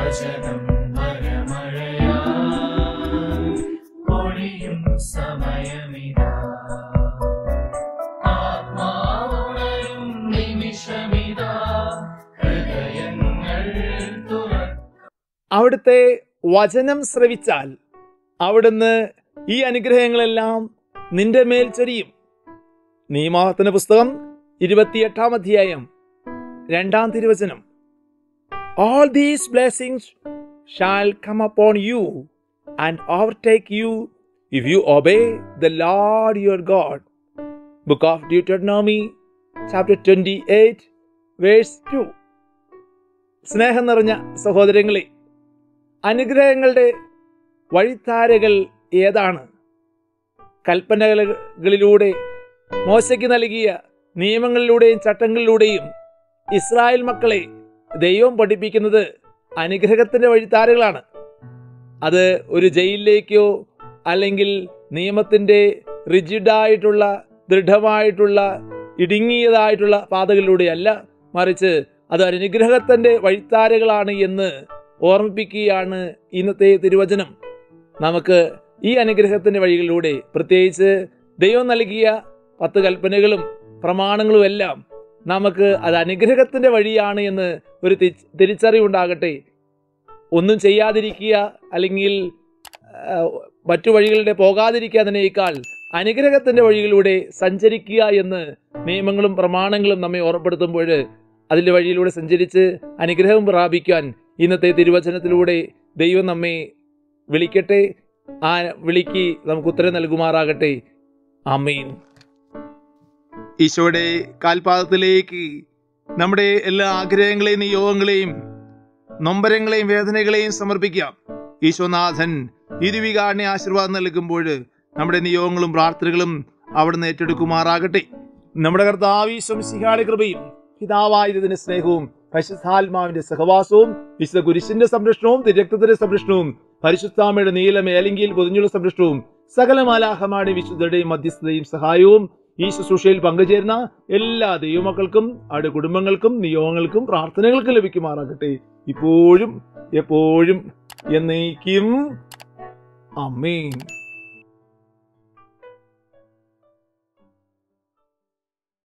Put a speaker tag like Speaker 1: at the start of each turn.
Speaker 1: വചനം വരമഴയാ പൊഴിയും സമയമിതാ ആത്മാവുണരും നിമിഷമിതാ ഹൃദയങ്ങൾ തുറക്കും
Speaker 2: അവിടുത്തെ വചനം ശ്രവിച്ചാൽ അവിടുന്ന് ഈ അനുഗ്രഹങ്ങളെല്ലാം നിന്റെ മേൽ ചൊരിയും നിയമാവർത്തന പുസ്തകം ഇരുപത്തിയെട്ടാം അധ്യായം രണ്ടാം തിരുവചനം all these blessings shall come upon you and overtake you if you obey the Lord your God book of Deuteronomy chapter twenty eight verse two സ്നേഹം നിറഞ്ഞ സഹോദരങ്ങളെ അനുഗ്രഹങ്ങളുടെ വഴിത്താരകൾ ഏതാണ് കൽപ്പനകളിലൂടെ മോശയ്ക്ക് നൽകിയ നിയമങ്ങളിലൂടെയും ചട്ടങ്ങളിലൂടെയും ഇസ്രായേൽ മക്കളെ ദൈവം പഠിപ്പിക്കുന്നത് അനുഗ്രഹത്തിന്റെ വഴിത്താരകളാണ് അത് ഒരു ജയിലിലേക്കോ അല്ലെങ്കിൽ നിയമത്തിന്റെ റിജിഡായിട്ടുള്ള ദൃഢമായിട്ടുള്ള ഇടുങ്ങിയതായിട്ടുള്ള പാതകളിലൂടെയല്ല മറിച്ച് അത് അനുഗ്രഹത്തിന്റെ വഴിത്താരകളാണ് എന്ന് ഓർമ്മിപ്പിക്കുകയാണ് ഇന്നത്തെ തിരുവചനം നമുക്ക് ഈ അനുഗ്രഹത്തിന്റെ വഴികളിലൂടെ പ്രത്യേകിച്ച് ദൈവം നൽകിയ പത്ത് കൽപ്പനകളും പ്രമാണങ്ങളും എല്ലാം നമുക്ക് അത് അനുഗ്രഹത്തിന്റെ വഴിയാണ് എന്ന് ഒരു തി- തിരിച്ചറിവുണ്ടാകട്ടെ ഒന്നും ചെയ്യാതിരിക്കുക അല്ലെങ്കിൽ ആ, മറ്റു വഴികളിലൂടെ പോകാതിരിക്കാതിനേക്കാൾ അനുഗ്രഹത്തിന്റെ വഴികളിലൂടെ സഞ്ചരിക്കുക എന്ന് നിയമങ്ങളും പ്രമാണങ്ങളും നമ്മെ ഓർമ്മപ്പെടുത്തുമ്പോൾ അതിൻ്റെ വഴിയിലൂടെ സഞ്ചരിച്ച് അനുഗ്രഹം പ്രാപിക്കാൻ ഇന്നത്തെ തിരുവചനത്തിലൂടെ ദൈവം നമ്മെ വിളിക്കട്ടെ ആ വിളിക്ക് നമുക്ക് ഉത്തരം നൽകുമാറാകട്ടെ അമീൻ ഈശോയുടെ കാൽപാദത്തിലേക്ക് നമ്മുടെ എല്ലാ ആഗ്രഹങ്ങളെയും നിയോഗങ്ങളെയും നൊമ്പരങ്ങളെയും വേദനകളെയും സമർപ്പിക്കാം ഈശോനാഥൻ ഇരുവികാരനെ ആശീർവാദം നൽകുമ്പോൾ നമ്മുടെ നിയോഗങ്ങളും പ്രാർത്ഥനകളും അവിടുന്ന് ഏറ്റെടുക്കുമാറാകട്ടെ നമ്മുടെ കർത്താവീശ്വം സിഹാളി കൃപയും പിതാവായതിന്റെ സ്നേഹവും പരിശുദ്ധാത്മാവിന്റെ സഹവാസവും വിശുദ്ധ കുരിശിന്റെ സംരക്ഷണവും തിരക്തത്തിന്റെ സംരക്ഷണവും പരിശുദ്ധാമയുടെ നീല മേലങ്കിയിൽ പൊതിഞ്ഞുള്ള സംരക്ഷണവും സകല മാലാഹമാരുടെ വിശുദ്ധരുടെയും മധ്യസ്ഥതയും സഹായവും ഈ ശുശ്രൂഷയിൽ പങ്കുചേരുന്ന എല്ലാ ദൈവമക്കൾക്കും അവരുടെ കുടുംബങ്ങൾക്കും നിയോഗങ്ങൾക്കും പ്രാർത്ഥനകൾക്കും ലഭിക്കുമാറാകട്ടെ ഇപ്പോഴും എപ്പോഴും എന്നേക്കും അമ്മേൻ